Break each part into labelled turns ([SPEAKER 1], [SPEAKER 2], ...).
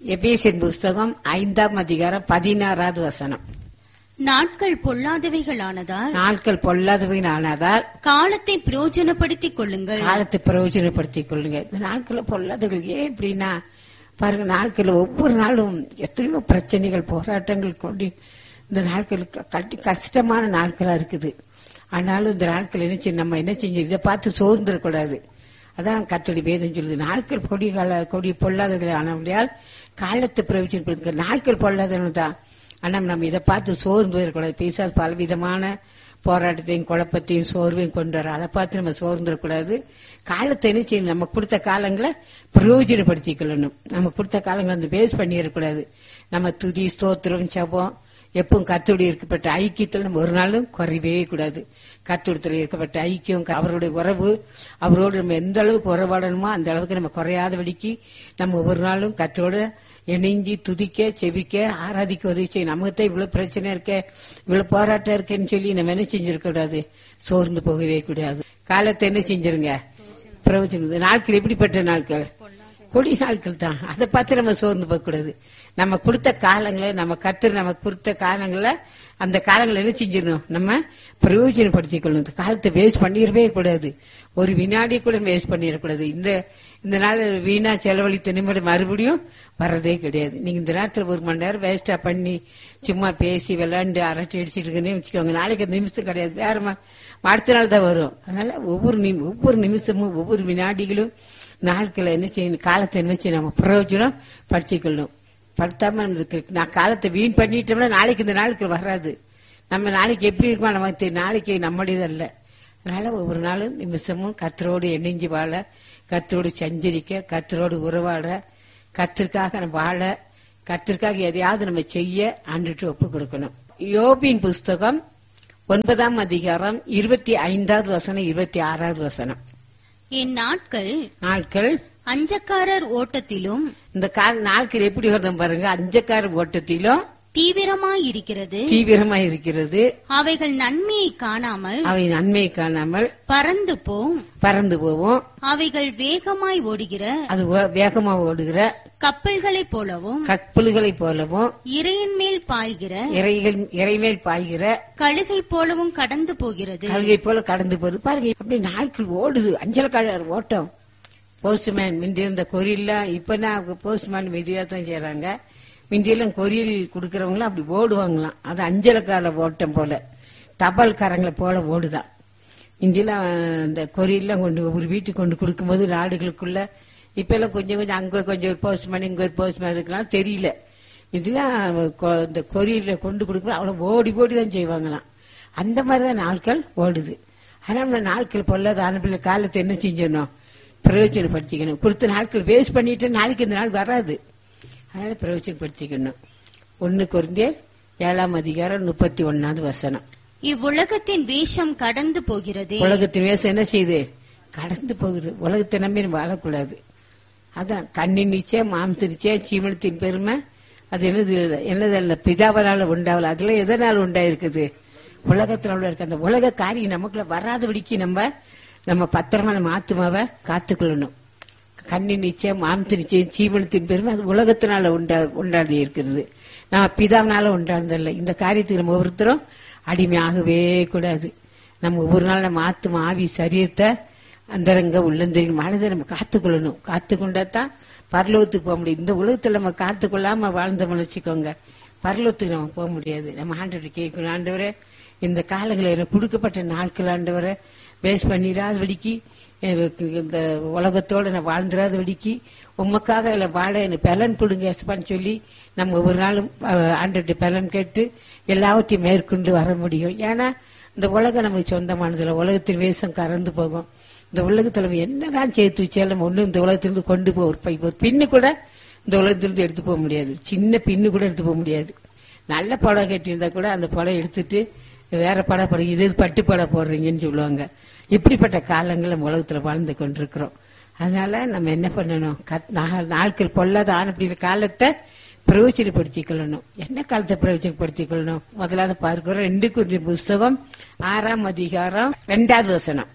[SPEAKER 1] Ephesian புஸ்தகம் ஐந்தாம் அதிகாரம் பதினாறாவது வசனம்
[SPEAKER 2] நாட்கள் பொல்லாதவைகளானதால்
[SPEAKER 1] நாட்கள் பொல்லாதவையானதால்
[SPEAKER 2] காலத்தை பிரயோஜனப்படுத்திக் கொள்ளுங்கள்
[SPEAKER 1] காலத்தை பிரயோஜனப்படுத்திக் கொள்ளுங்க இந்த நாட்கள பொல்லாதவர்கள் ஏன் இப்படின்னா பாருங்க நாட்கள் ஒவ்வொரு நாளும் எத்தனையோ பிரச்சனைகள் போராட்டங்கள் கொண்டு இந்த நாட்கள் க- கட்டி கஷ்டமான நாட்களா இருக்குது ஆனாலும் இந்த நாட்கள் என்ன செய்ய நம்ம என்ன செஞ்சோம் இதை பார்த்து சோர்ந்துடக்கூடாது அதான் கத்தடி வேதம் சொல்லுது நாட்கள் கொடி கால கொடி பொல்லாதவர்கள் ஆனவர்களால் காலத்தை பிரயோஜனப்படுத்துங்க நாட்கள் பொல்லாதவர்கள் தான் ஆனா நம்ம இதை பார்த்து சோர்ந்து போயிடக்கூடாது பேசாத பலவிதமான போராட்டத்தையும் குழப்பத்தையும் சோர்வையும் கொண்டு வர அதை பார்த்து நம்ம சோர்ந்துடக்கூடாது காலத்தை என்ன செய்யணும் நம்ம கொடுத்த காலங்களை பிரயோஜனப்படுத்திக்கொள்ளணும் நம்ம கொடுத்த காலங்களை வந்து வேஸ்ட் பண்ணிடக்கூடாது நம்ம துதி ஸ்தோத்திரம் ஜெபம் எப்பவும் கத்தோடு இருக்கப்பட்ட ஐக்கியத்தில் நம்ம ஒரு நாளும் குறையவே கூடாது கத்தோடத்தில் இருக்கப்பட்ட ஐக்கியம் அவருடைய உறவு அவரோடு நம்ம எந்த அளவுக்கு உறவாடணுமோ அந்த அளவுக்கு நம்ம குறையாதபடிக்கு நம்ம ஒவ்வொரு நாளும் கத்தோட இணைஞ்சி துதிக்க செபிக்க ஆராதிக்க உதவி செய்யும் நமக்கு தான் இவ்வளவு பிரச்சனை இருக்க இவ்வளவு போராட்டம் இருக்கேன்னு சொல்லி நம்ம என்ன செஞ்சிருக்க கூடாது சோர்ந்து போகவே கூடாது காலத்தை என்ன செஞ்சிருங்க பிரவச்சனம் நாட்கள் எப்படிப்பட்ட நாட்கள் கொடி நாட்கள் தான் அதை பார்த்து நம்ம சோர்ந்து போக கூடாது நம்ம கொடுத்த காலங்களை நம்ம கத்து நமக்கு கொடுத்த காலங்களை அந்த காலங்களை என்ன செஞ்சிடணும் நம்ம பிரயோஜனப்படுத்திக் கொள்ளணும் இந்த காலத்தை வேஸ்ட் பண்ணிடவே கூடாது ஒரு வினாடி கூட வேஸ்ட் பண்ணிடக்கூடாது இந்த இந்த நாள் வீணா செலவழித்த நிமிடம் மறுபடியும் வர்றதே கிடையாது நீங்க இந்த நேரத்துல ஒரு மணி நேரம் வேஸ்டா பண்ணி சும்மா பேசி விளையாண்டு அரட்டை அடிச்சிட்டு இருக்கேன்னு வச்சுக்கோங்க நாளைக்கு அந்த நிமிஷம் கிடையாது வேற ம- அடுத்த நாள் தான் வரும் அதனால ஒவ்வொரு நிமி- ஒவ்வொரு நிமிஷமும் ஒவ்வொரு வினாடிகளும் நாட்களை என்ன செய்யணும் காலத்தை என்ன செய்யணும் நம்ம பிரயோஜனம் படுத்திக்கொள்ளணும் படுத்தாம நமக்கு நான் காலத்தை வீண் பண்ணிட்டோம்னா நாளைக்கு இந்த நாளுக்கு வராது நம்ம நாளைக்கு எப்படி இருக்குமா நமக்கு தெரியும். நாளைக்கு நம்முடையது அல்ல அதனால ஒவ்வொரு நாளும் நிமிஷமும் கத்தரோடு இணைஞ்சு வாழ கத்தரோடு சஞ்சரிக்க கத்தரோடு உறவாட கத்திற்காக நம்ம வாழ கத்திற்காக எதையாவது நம்ம செய்ய ஆண்டுட்டு ஒப்பு கொடுக்கணும் யோபின் புஸ்தகம் ஒன்பதாம் அதிகாரம் இருபத்தி ஐந்தாவது வசனம் இருபத்தி ஆறாவது வசனம்
[SPEAKER 2] என் நாட்கள்
[SPEAKER 1] நாட்கள்
[SPEAKER 2] அஞ்சக்காரர் ஓட்டத்திலும்
[SPEAKER 1] இந்த கால நாட்கள் எப்படி வருதும் பாருங்க அஞ்சக்கார ஓட்டத்திலும்
[SPEAKER 2] தீவிரமாயிருக்கிறது
[SPEAKER 1] தீவிரமா இருக்கிறது
[SPEAKER 2] அவைகள் நன்மையை காணாமல்
[SPEAKER 1] அவை நன்மை காணாமல்
[SPEAKER 2] பறந்து போம்
[SPEAKER 1] பறந்து போவோம்
[SPEAKER 2] அவைகள் வேகமாய் ஓடுகிற
[SPEAKER 1] அது வே- வேகமா ஓடுகிற
[SPEAKER 2] கப்பல்களைப் போலவும்
[SPEAKER 1] கப்பல்களைப் போலவும்
[SPEAKER 2] இறையின் மேல் பாய்கிற
[SPEAKER 1] இறைகள் இறைமேல் பாய்கிற
[SPEAKER 2] கழுகை போலவும் கடந்து போகிறது
[SPEAKER 1] கல்கை போல கடந்து போகுது பாருங்க அப்படி நாட்கள் ஓடுது அஞ்சலக்காரர் ஓட்டம் போஸ்ட்மேன் முந்தி இருந்த கொரியெல்லாம் இப்ப நான் போஸ்ட்மேன் மெதுவா தான் செய்யறாங்க முந்தியெல்லாம் கொரியல் கொடுக்கறவங்களாம் அப்படி ஓடுவாங்களாம் அது அஞ்சலக்கார ஓட்டம் போல தபால்காரங்களை போல ஓடுதான் இந்தியெல்லாம் இந்த கொரியெல்லாம் கொண்டு ஒரு வீட்டுக்கு கொண்டு கொடுக்கும்போது நாடுகளுக்குள்ள இப்ப எல்லாம் கொஞ்சம் கொஞ்சம் அங்க கொஞ்சம் ஒரு போஸ்ட்மேன் இங்க ஒரு போஸ்ட்மேன் இருக்கலாம் தெரியல இதெல்லாம் கொ- இந்த கொரியர்ல கொண்டு கொடுக்கும்போது அவ்வளவு ஓடி ஓடி தான் செய்வாங்களாம் அந்த மாதிரிதான் நாட்கள் ஓடுது ஆனா நம்ம நாட்கள் பொல்லாத அனுப்பின காலத்தை என்ன செஞ்சிடணும் பிரயோஜனப்படுத்திக்கணும் கொடுத்த நாட்கள் வேஸ்ட் பண்ணிட்டு நாளைக்கு இந்த நாள் வராது அதனால பிரயோஜனப்படுத்திக்கணும் ஒன்னு குறைந்தே ஏழாம் அதிகாரம் முப்பத்தி ஒன்னாவது வசனம்
[SPEAKER 2] இவ்வுலகத்தின் வேஷம் கடந்து போகிறது
[SPEAKER 1] உலகத்தின் வேசம் என்ன செய்யுது கடந்து போகுது உலகத்தை நம்பி நம்ம வாழக்கூடாது அதான் கண்ணின் நிச்சயம் மாம்ச நிச்சயம் சீமனத்தின் பெருமை அது என்னது என்னதல்ல பிதாவனால உண்டாவல அதுல எதனால் உண்டாயிருக்குது உலகத்தினால இருக்க அந்த உலக காரியம் நமக்குள்ள வராதபடிக்கு நம்ம நம்ம பத்திரமா நம்ம ஆத்துமாவை காத்துக்கொள்ளணும் கண்ணின் நிச்சயம் மாம்ச நிச்சயம் ஜீவனத்தின் பெருமை அது உலகத்தினால உண்டா உண்டாடி இருக்கிறது நம்ம பிதாவினால உண்டானதில்லை இந்த காரியத்துக்கு நம்ம ஒவ்வொருத்தரும் அடிமையாகவே கூடாது நம்ம ஒவ்வொரு நாள் நம்ம ஆத்துமா ஆவி சரீரத்தை அந்தரங்க உள்ளந்தரின் மனதை நம்ம காத்துக்கொள்ளணும் காத்துக்கொண்டாதான் பரலோகத்துக்கு போக முடியும் இந்த உலகத்துல நம்ம காத்துக்கொள்ளாம வாழ்ந்தோம்னு வச்சுக்கோங்க பரலோகத்துக்கு நம்ம போக முடியாது நம்ம ஆண்டவர் கேட்கணும் ஆண்டவரே இந்த காலங்களை எனக்கு கொடுக்கப்பட்ட நாட்கள் ஆண்டவரை வேஸ்ட் பண்ணிடாதபடிக்கு எனக்கு இந்த உலகத்தோட நான் வாழ்ந்துடாதபடிக்கு உமக்காக இதுல வாழ எனக்கு பலன் கொடுங்க எஸ்பான்னு சொல்லி நம்ம ஒவ்வொரு நாளும் ஆண்டு பலன் கேட்டு எல்லாவற்றையும் மேற்கொண்டு வர முடியும் ஏன்னா இந்த உலகம் நமக்கு சொந்தமானதுல உலகத்தின் வேஷம் கறந்து போகும் இந்த உலகத்துல நம்ம என்னதான் சேர்த்து வச்சாலும் ஒண்ணு இந்த உலகத்திலிருந்து கொண்டு போக ஒரு பை ஒரு பின்னு கூட இந்த உலகத்திலிருந்து எடுத்து போக முடியாது சின்ன பின்னு கூட எடுத்து போக முடியாது நல்ல படம் கட்டியிருந்தா கூட அந்த படம் எடுத்துட்டு வேற படம் படம் இது எது பட்டு படம் போடுறீங்கன்னு சொல்லுவாங்க இப்படிப்பட்ட காலங்கள் நம்ம உலகத்துல வாழ்ந்து கொண்டிருக்கிறோம் அதனால நம்ம என்ன பண்ணணும் கத்- நா- நாட்கள் பொல்லாத ஆன அப்படிங்கிற காலத்தை பிரயோஜனப்படுத்திக் என்ன காலத்தை பிரயோஜனப்படுத்திக் கொள்ளணும் முதலாவது பார்க்கிறோம் ரெண்டு குறிஞ்சி புஸ்தகம் ஆறாம் அதிகாரம் ரெண்டாவது வசனம்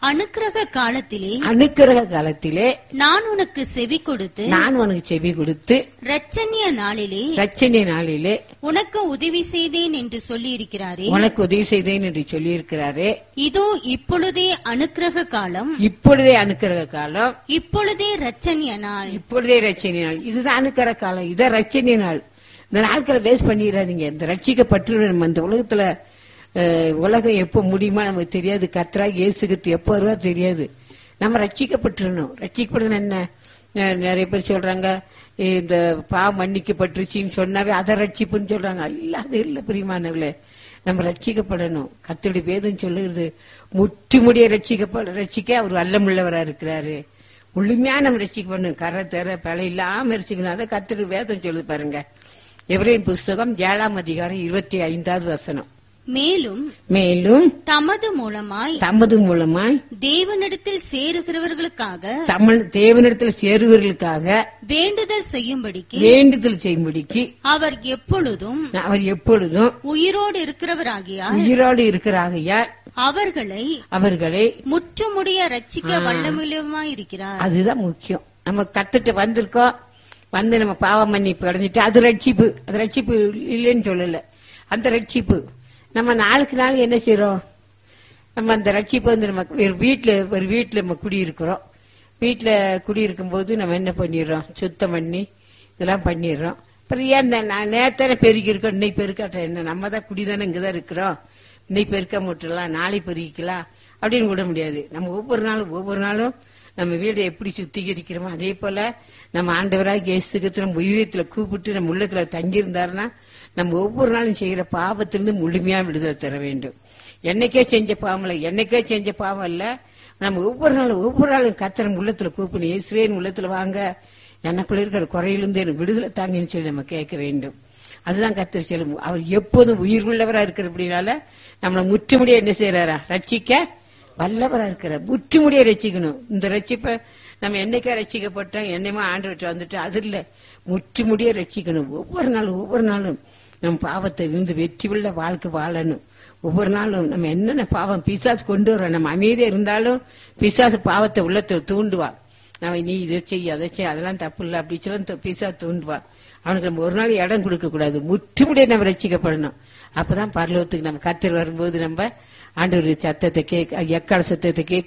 [SPEAKER 2] அனுக்கிரக காலத்திலே
[SPEAKER 1] அனுக்கிரக காலத்திலே
[SPEAKER 2] நான் உனக்கு செவி கொடுத்து
[SPEAKER 1] நான் உனக்கு செவி கொடுத்து
[SPEAKER 2] இரட்சணிய நாளிலே
[SPEAKER 1] ரச்சனை நாளிலே
[SPEAKER 2] உனக்கு உதவி செய்தேன் என்று சொல்லியிருக்கிறாரே
[SPEAKER 1] உனக்கு உதவி செய்தேன் என்று சொல்லியிருக்கிறாரே
[SPEAKER 2] இதோ இப்பொழுதே அனுக்கிரக காலம்
[SPEAKER 1] இப்பொழுதே அனுக்கிரக காலம்
[SPEAKER 2] இப்பொழுதே இரட்சணிய நாள்
[SPEAKER 1] இப்பொழுதே ரட்சணை நாள் இதுதான் அனுக்கிற காலம் இதான் ரட்சணை நாள் இந்த நாட்களை வேஸ்ட் பண்ணிடாதீங்க இந்த ரட்சிக்கப்பட்டு நம்ம இந்த உலகத்துல அஹ், உலகம் எப்போ முடியுமா நமக்கு தெரியாது கத்ரா இயேசுகிட்டு எப்போ வருவா தெரியாது நம்ம ரட்சிக்கப்பட்டுறணும் ரட்சிக்கப்படுறது என்ன நெ- நிறைய பேர் சொல்றாங்க இந்த பாவம் மன்னிக்கப்பட்டுருச்சின்னு சொன்னாவே அதை ரட்சிப்புன்னு சொல்றாங்க இல்ல அது இல்ல பிரியமானவளே நம்ம ரட்சிக்கப்படணும் கத்தோடைய வேதம் சொல்லுகிறது முற்றி முடிய ரட்சிக்கப்பட ரட்சிக்க அவர் வல்லமுள்ளவரா இருக்கிறாரு முழுமையா நம்ம ரட்சிக்கப்படணும் கரை தர பல இல்லாம ரசிக்கணும் அதை கத்தோடைய வேதம் சொல்லு பாருங்க எவரையும் புஸ்தகம் ஏழாம் அதிகாரம் இருபத்தி ஐந்தாவது வசனம்
[SPEAKER 2] மேலும்
[SPEAKER 1] மேலும்
[SPEAKER 2] தமது மூலமாய்
[SPEAKER 1] தமது மூலமாய்
[SPEAKER 2] தேவனிடத்தில் சேருகிறவர்களுக்காக
[SPEAKER 1] தமிழ் தேவனிடத்தில் சேருவர்களுக்காக
[SPEAKER 2] வேண்டுதல் செய்யும்படிக்கு
[SPEAKER 1] வேண்டுதல் செய்யும்படிக்கு
[SPEAKER 2] அவர் எப்பொழுதும்
[SPEAKER 1] அவர் எப்பொழுதும்
[SPEAKER 2] உயிரோடு இருக்கிறவராகியால்
[SPEAKER 1] உயிரோடு இருக்கிறாகையால்
[SPEAKER 2] அவர்களை
[SPEAKER 1] அவர்களை
[SPEAKER 2] முற்றுமுடிய ரட்சிக்க வல்லமுள்ளமாயிருக்கிறார்
[SPEAKER 1] அதுதான் முக்கியம் நம்ம கத்துட்டு வந்திருக்கோம் வந்து நம்ம பாவ மன்னிப்பு அடைஞ்சிட்டு அது ரட்சிப்பு அது ரட்சிப்பு இல்லைன்னு சொல்லல அந்த ரட்சிப்பு நம்ம நாளுக்கு நாள் என்ன செய்றோம் நம்ம அந்த ரட்சிப்பு வந்து நம்ம ஒரு வீட்டுல ஒரு வீட்டுல நம்ம குடியிருக்கிறோம் வீட்டுல குடியிருக்கும் போது நம்ம என்ன பண்ணிடுறோம் சுத்தம் பண்ணி இதெல்லாம் பண்ணிடுறோம் அப்புறம் ஏன் இந்த நான் நேத்தானே பெருகி இருக்கோம் இன்னைக்கு பெருக்காட்ட என்ன நம்ம தான் குடிதானே இங்கதான் இருக்கிறோம் இன்னைக்கு பெருக்க முட்டலாம் நாளை பெருகிக்கலாம் அப்படின்னு விட முடியாது நம்ம ஒவ்வொரு நாளும் ஒவ்வொரு நாளும் நம்ம வீடை எப்படி சுத்திகரிக்கிறோமோ அதே போல நம்ம ஆண்டவராக இயேசுக்கு நம்ம உயிரத்துல கூப்பிட்டு நம்ம உள்ளத்துல தங்கியிருந்தாருன்னா நம்ம ஒவ்வொரு நாளும் செய்கிற பாவத்திலிருந்து முழுமையா விடுதலை தர வேண்டும் என்னைக்கே செஞ்ச பாவம் இல்ல என்னைக்கே செஞ்ச பாவம் இல்ல நம்ம ஒவ்வொரு நாளும் ஒவ்வொரு நாளும் கத்திரம் உள்ளத்துல கூப்பிடணும் இயேசுவேன் உள்ளத்துல வாங்க எனக்குள்ள இருக்கிற குறையிலிருந்து எனக்கு விடுதலை தாங்கன்னு சொல்லி நம்ம கேட்க வேண்டும் அதுதான் கத்தர் செல்லும் அவர் எப்போதும் உயிர் உள்ளவரா இருக்கிறபடினால நம்மளை முற்றுமுடிய என்ன செய்யறாரா ரட்சிக்க வல்லவரா இருக்கிறார் முற்றுமுடிய ரட்சிக்கணும் இந்த ரட்சிப்பை நம்ம என்னைக்கா ரட்சிக்கப்பட்டோம் என்னையுமா ஆண்டு விட்டு வந்துட்டு அது இல்ல முற்றுமுடிய ரட்சிக்கணும் ஒவ்வொரு நாளும் ஒவ்வொரு நாளும் நம்ம பாவத்தை இருந்து வெற்றி உள்ள வாழ்க்கை வாழணும் ஒவ்வொரு நாளும் நம்ம என்னென்ன பாவம் பிசாசு கொண்டு வரோம் நம்ம அமைதியா இருந்தாலும் பிசாசு பாவத்தை உள்ளத்துல தூண்டுவான் நம்ம நீ இதை செய்ய அதை செய்ய அதெல்லாம் தப்பு இல்லை அப்படி சொல்லி பிசா தூண்டுவான் அவனுக்கு நம்ம ஒரு நாள் இடம் கொடுக்க கூடாது முற்றுமுடிய நம்ம ரட்சிக்கப்படணும் அப்பதான் பரலோகத்துக்கு நம்ம கத்தர் வரும்போது நம்ம ஆண்டவர் சத்தத்தை கேட்க எக்கால சத்தத்தை கேட்க